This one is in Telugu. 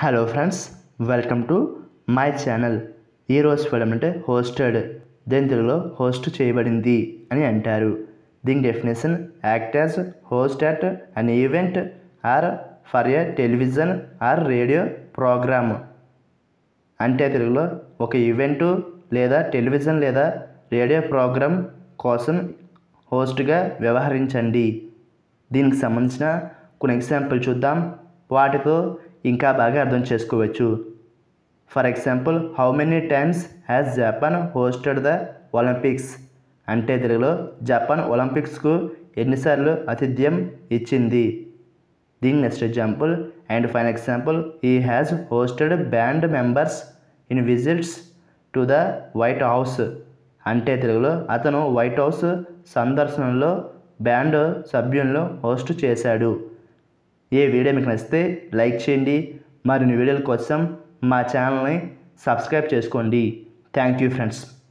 hello friends welcome to my channel ఈరోజు ఫిలం అంటే హోస్టెడ్ దేని తెలుగులో హోస్ట్ చేయబడింది అని అంటారు దీని definition act as host at an event or for a television or radio program అంటే తెలుగులో ఒక ఈవెంటు లేదా టెలివిజన్ లేదా రేడియో ప్రోగ్రామ్ కోసం హోస్ట్గా వ్యవహరించండి దీనికి సంబంధించిన కొన్ని ఎగ్జాంపుల్ చూద్దాం వాటితో ఇంకా బాగా అర్థం చేసుకోవచ్చు for example how many times has Japan hosted the Olympics అంటే తెలుగులో జపాన్ ఒలింపిక్స్కు ఎన్నిసార్లు ఆతిథ్యం ఇచ్చింది దీని next example and fine example he has hosted band members in visits to the White House అంటే తెలుగులో అతను వైట్ హౌస్ సందర్శనలో బ్యాండ్ సభ్యులను హోస్ట్ చేశాడు ఏ వీడియో మీకు నచ్చితే లైక్ చేయండి మరిన్ని వీడియోల కోసం మా ఛానల్ని సబ్స్క్రైబ్ చేసుకోండి థ్యాంక్ యూ ఫ్రెండ్స్